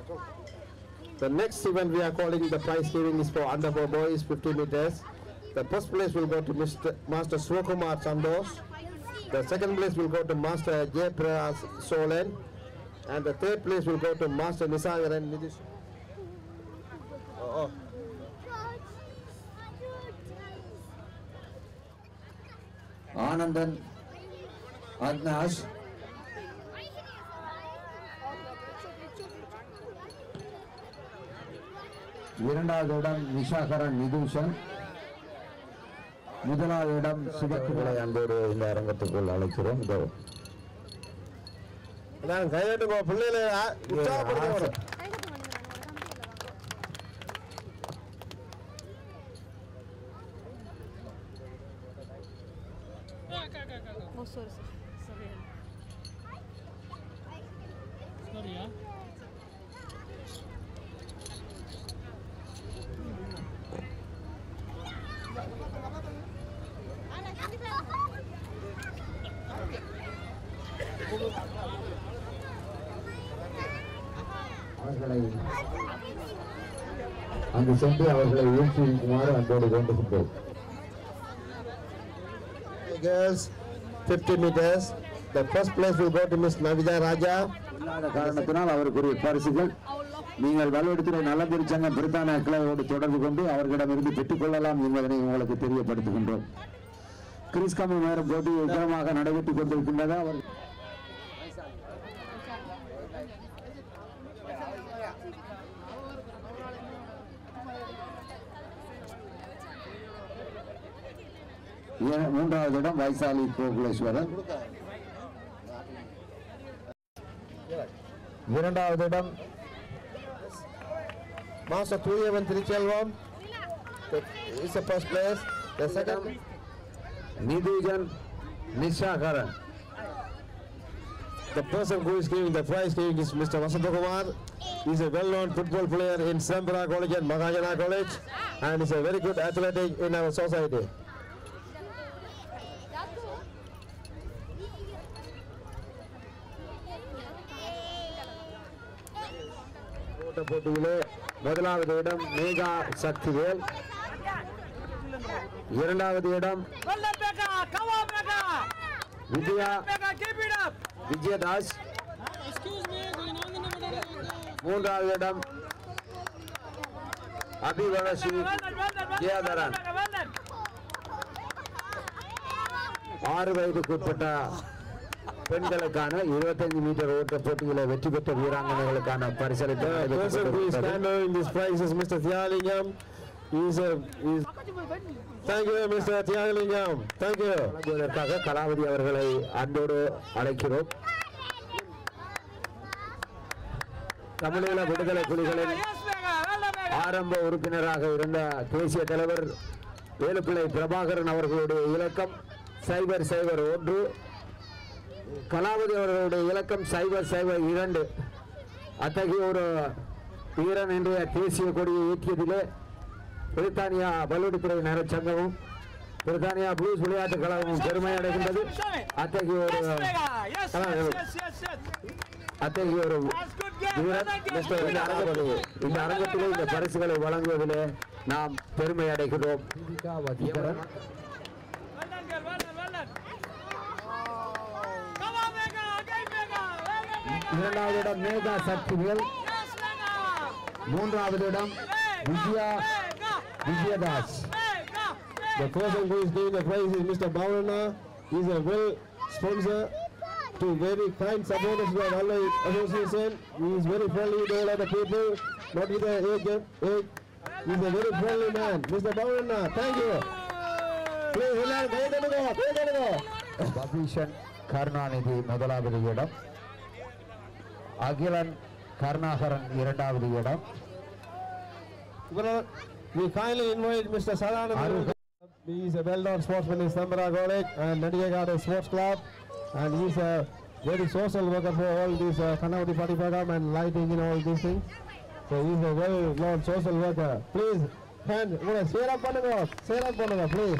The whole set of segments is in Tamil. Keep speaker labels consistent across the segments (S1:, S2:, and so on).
S1: The next event we are calling the prize giving is for under four boys 50 meters. The first place will go to Mr. Master Swakumar Sandos. The second place will go to Master J. Prayas Solen. And the third place will go to Master Nisagaran Nidish. Oh, oh.
S2: Anandan அக்னாஷ் இரண்டாவது இடம் நிஷாகரன் நிதூஷன் முதலாவது இடம் சிவக்குமலை அன்போடு இந்த அரங்கத்துக்குள் அழைக்கிறோம் இதோ
S1: நான் கையெட்டுக்கோ பிள்ளைகளை உற்சாகப்படுத்த
S3: Oh, sorry, sorry. Sorry. Sorry, yeah.
S2: அவர்களை அங்கு சென்று அவர்களை ஊக்குவிக்குமாறு அன்போடு வேண்டுகின்றோம்
S1: Girls 50 meters. The first place will go to Miss Navida Raja.
S2: இல்லாத காரணத்தினால் அவருக்குரிய பரிசுகள் நீங்கள் வலுவெடுத்துறை நலப்பெருச்சங்கம் பிரித்தானிய கிளவோடு தொடர்பு கொண்டு அவர்களிடமிருந்து பெற்றுக்கொள்ளலாம் என்பதனை உங்களுக்கு தெரியப்படுத்துகின்றோம் கிறிஸ் கம்மி நேரம் போட்டி உக்கிரமாக நடைபெற்றுக் கொண்டிருக்கின்றதா அவர் ஏ- மூன்றாவது இடம் வைசாலி கோகுலேஸ்வரன் இரண்டாவது இடம்
S1: Master Thuyavan Trichelvam. Is the first place. The second.
S2: நிதூஜன் நிஷாகரன்
S1: The person who is giving the prize giving is Mr. Vasanta Kumar. He is a well-known football player in Sambara College and Mahajana College and is a very good athletic in our society.
S2: ஓட்ட போட்டியிலே முதலாவது இடம் மேகா சக்திவேல் இரண்டாவது இடம்
S3: Well done, Becca! Come on, Becca!
S2: Vijaya
S3: Becca, keep it up!
S2: Wijeyadasa
S3: Excuse me,
S2: மூன்றாவது இடம் அபிவரசி
S3: well done, well done, well
S2: Jayadharan
S3: done, well done.
S2: ஆறு வயதுக்குட்பட்ட பெண்களுக்கான 25 மீட்டர் ஓட்ட போட்டியில வெற்றி பெற்ற வீராங்கனைகளுக்கான பரிசளிப்பு
S1: The person who is
S2: நடைபெற்றுக் கொண்டிருக்கிறது.
S1: handling this prize is Mr. Thialingam. He is a, he is, thank you, Mr. Thialingam. Thank you.
S2: வழங்குவதற்காக கலாவதி அவர்களை அன்போடு அழைக்கிறோம் தமிழீழ விடுதலை புலிகளின்
S3: Yes, Becca! Well done, Becca!
S2: ஆரம்ப உறுப்பினராக இருந்த தேசிய தலைவர் வேலுப்பிள்ளை பிரபாகரன் அவர்களுடைய இலக்கம் சைபர் சைபர் ஒன்று கலாவதி அவர்களுடைய இலக்கம் சைபர் சைபர் இரண்டு அத்தகைய ஒரு வீரன் இன்றைய தேசிய கொடியை ஏற்றியதிலே பிரித்தானியா பல்லுடித்துறை நரச்சங்கமும் பிரித்தானியா ப்ளூஸ் விளையாட்டுக் கழகமும் பெருமை அடைகின்றது அத்தகைய ஒரு
S3: Yes, Becca! Yes,
S2: Come on,
S3: yes, yes, yes, yes.
S2: அத்தகைய ஒரு
S3: That's good game. Well
S2: வீரர்
S3: done, girls.
S2: மிஸ்டர் இந்த அரங்கத்திலே இந்த அரங்கத்திலே இந்த பரிசுகளை வழங்குவதிலே நாம் பெருமை அடைகிறோம் Vaseegaran
S3: Well done, girl. Well done, well done. Come on, Becca! Again, Becca! Well done, Becca!
S2: இரண்டாவது இடம் மேகா சக்திவேல்
S3: Yes, Becca!
S2: மூன்றாவது இடம் Vijaya
S3: Becca!
S2: Wijeyadasa
S3: Becca!
S1: The person who is giving the prize is Mr. Bhavana. He is a well sponsor to very kind supporters of the Valley Association. He is very friendly with all other people, not with the age. age. He is a very friendly man. Mr. Bhavana, thank you. Please, எல்லாரும் கை தட்டுங்க, கை தட்டுங்க.
S2: பபீஷன் கருணாநிதி முதலாவது இடம் அகிலன் கருணாகரன் இரண்டாவது இடம்
S1: Well, we kindly invite Mr. Sadanand. He is a well-known sportsman in Sambara College and Nadigagada Sports Club, and he is a very social worker for all these uh, Kanavati Party program and lighting and all these things. So he is a well-known social worker. Please, hand, உங்களை share up பண்ணுங்க, share up பண்ணுங்க, please.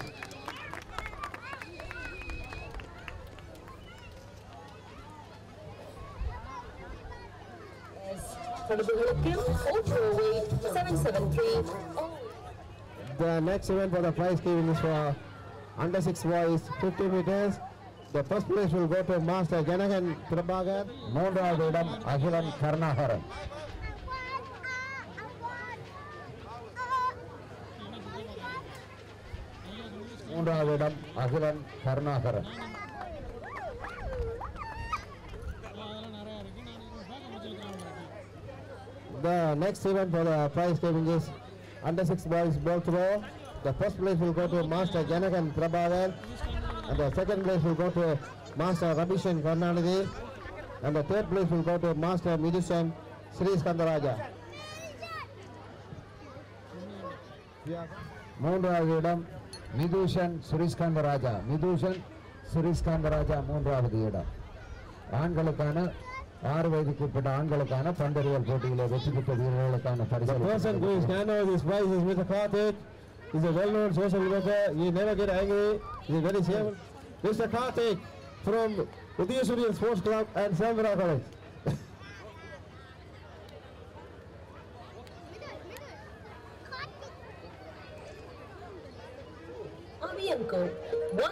S4: தொடர்புகளுக்கு four four eight seven seven three.
S1: The next event for the prize giving is for under 6 boys 50 meters. The first place will go to Master Janagan Prabhagar.
S2: மூன்றாவது இடம் அகிலன் கருணாகரன் மூன்றாவது இடம் Akilan Karunakaran
S1: The next event for the prize giving is under 6 boys ball throw. The first place will go to Master Janagan Prabhagar. And the second place will go to Master Rabishan Karnanadi. And the third place will go to Master Midushan Sri Skandaraja. Yeah.
S2: மூன்றாவது இடம் மிதுஷன் சுரேஷ்காந்த ராஜா மிதுஷன் சுரேஷ்காந்த ராஜா மூன்றாவது இடம் ஆண்களுக்கான ஆறு வயதுக்கு உட்பட்ட ஆண்களுக்கான பந்தறியல் போட்டியிலே வெற்றி பெற்ற வீரர்களுக்கான
S1: The person who is
S2: பரிசு
S1: hand over this prize is Mr. Karthik. He's a well-known social worker. He never get angry. He's very safe. Mr. Karthik from Udayasuriya Sports Club and Samvara College.
S4: Avianco one.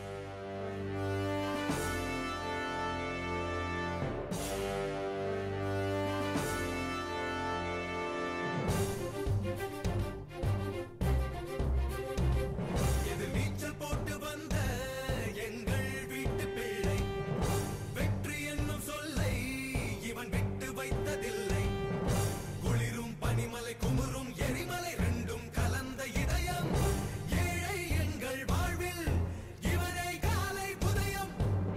S5: இது நீச்சல் போட்டு வந்த எங்கள் வீட்டு பிள்ளை வெற்றி என்னும் சொல்லை இவன் விட்டு வைத்ததில்லை குளிரும் பனிமலை குமுறும் எரிமலை ரெண்டும் கலந்த இதயம் ஏழை எங்கள் வாழ்வில் இவனை காலை புதயம்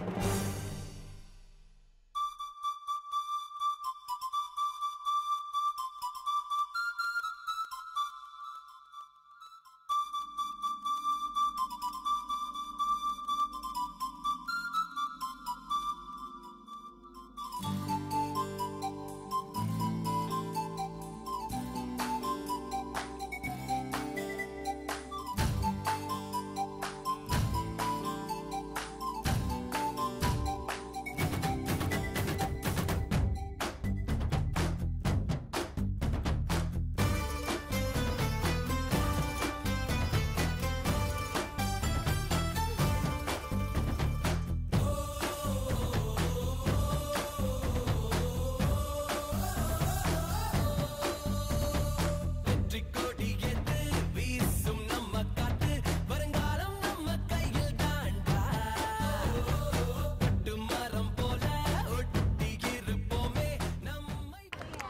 S5: வெற்றி கொடி ஏத்து வீசும் நம்ம காத்து வருங்காலம் நம்ம கையில் தாண்டா பட்டு மரம் போல ஒட்டி இருப்போமே நம்மை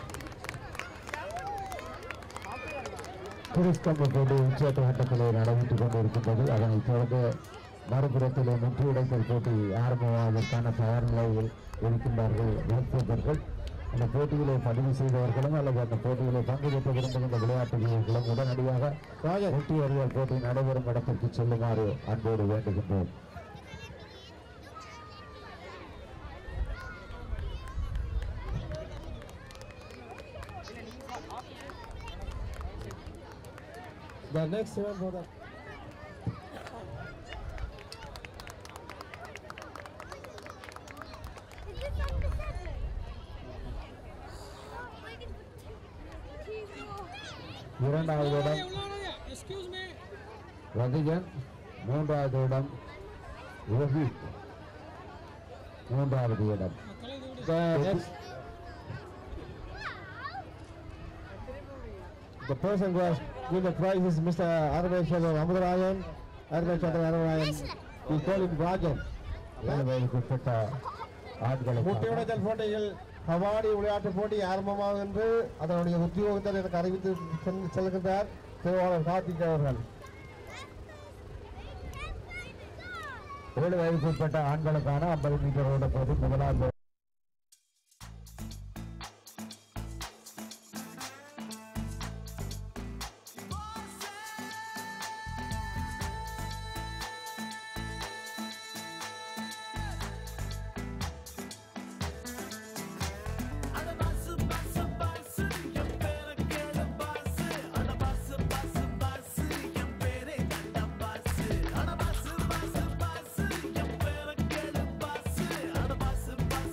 S2: குருஸ்கம்பு போட்டி உச்சேட்ட ஆட்டத்திலே நடைபெற்றுக் கொண்டிருக்கின்றது அதனைத் தொடர்ந்து மறுபுறத்திலே முற்று உடைத்தல் போட்டி ஆரம்பமாவதற்கான தயார் நிலையில் இருக்கின்றார்கள் விருப்பவர்கள் அந்த போட்டியிலே பதிவு செய்தவர்களும் அல்லது அந்த போட்டியிலே பங்கு பெற்ற விரும்புகின்ற விளையாட்டு வீரர்களும் உடனடியாக வெற்றி அறிவியல் போட்டி நடைபெறும் இடத்திற்கு செல்லுமாறு அன்போடு வேண்டுகின்றோம்
S1: The next event for the
S2: இரண்டாவது இடம்
S3: எக்ஸ்கியூஸ் மீ
S2: ரதிகன் மூன்றாவது இடம் ரோஹித் மூன்றாவது இடம்
S1: the next the person who has given the prize is Mr. Arvind Chandra Amudarayan. Arvind Chandra Amudarayan. We call him Rajan.
S2: ஏழு வயதுக்கு உட்பட்ட ஆண்களுக்கு
S1: முட்டையுடைத்தல் போட்டியில் கபாடி விளையாட்டு போட்டி ஆரம்பமாகும் என்று அதனுடைய உத்தியோகத்தர் எனக்கு அறிவித்து சென்று- செல்கின்றார் திருவாளர் கார்த்திக் அவர்கள்
S2: ஏழு வயதுக்கு உட்பட்ட ஆண்களுக்கான ஐம்பது மீட்டர் ஓட போது முதலாவது
S5: அட பாசு பாசு பாசு என் பேரை கேளு பாசு அட பாசு பாசு பாசு என் பேரை கண்ட பாசு அட பாசு பாசு பாசு என் பேரை கேளு பாசு அட boss boss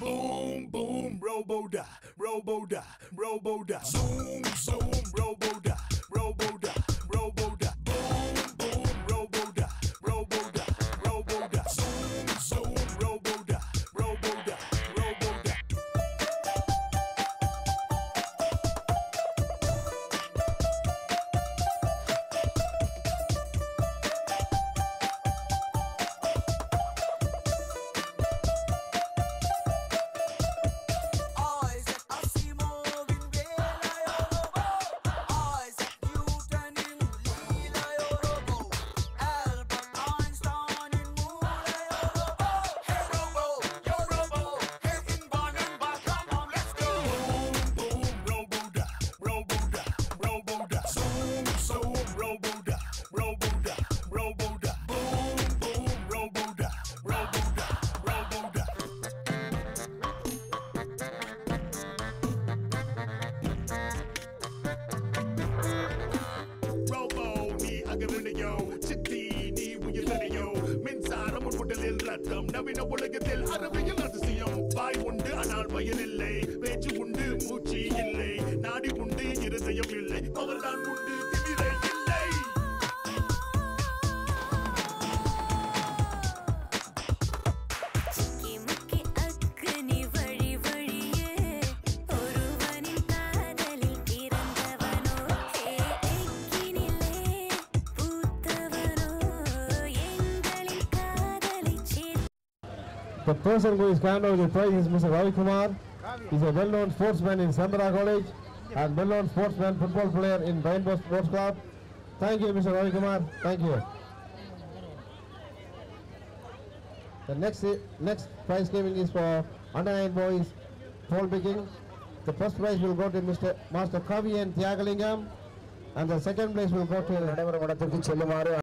S5: Boom, boom, robo da, robo da, robo da. Zoom, zoom, robo da, robo da, robo da. Boom, boom, robo da, robo da, robo da. Zoom, zoom, robo da, robo da, robo da.
S6: Isaac Asimov in Bela Yorobo. Isaac Newton in Lila Yorobo. Albert Einstein in Mula Yorobo. Hey Robo, yo Robo. Hey Inban and Ba, come on, let's go.
S5: Boom, boom, robo da, robo da, robo da. Zoom, zoom, robo da, robo da, robo da. Boom, boom, robo da, robo da, robo da. Robo நீ அகரணையோ சித்தி நீ உயிரணையோ மின்சாரம் உன் உடலில் ரத்தம் நவீன உலகத்தில் அறிவியல் அதிசயம் வாய் உண்டு ஆனால் வயல் இல்லை பேச்சு உண்டு மூச்சு இல்லை நாடி உண்டு இருதயம் இல்லை அவர்தான் உண்டு திமிரை இல்லை
S7: முக்கி முக்கி அக்னி வழி வழியே ஒருவனின் காதலில் பிறந்தவனோ ஹே எக்கினிலே பூத்தவனோ எங்களின் காதலை சேர்த்து
S1: The person who is handed over the prize is Mr. Ravi Kumar. He's a well-known sportsman in Sambara College and well-known sportsman, football player in Rainbow Sports Club. Thank you, Mr. Ravi Kumar. Thank you. The next next prize giving is for under nine boys pole picking. The first prize will go to Mr. Master Kavi and Thiagalingam, and the second place will go to
S2: நடைபெறும் இடத்திற்கு செல்லுமாறு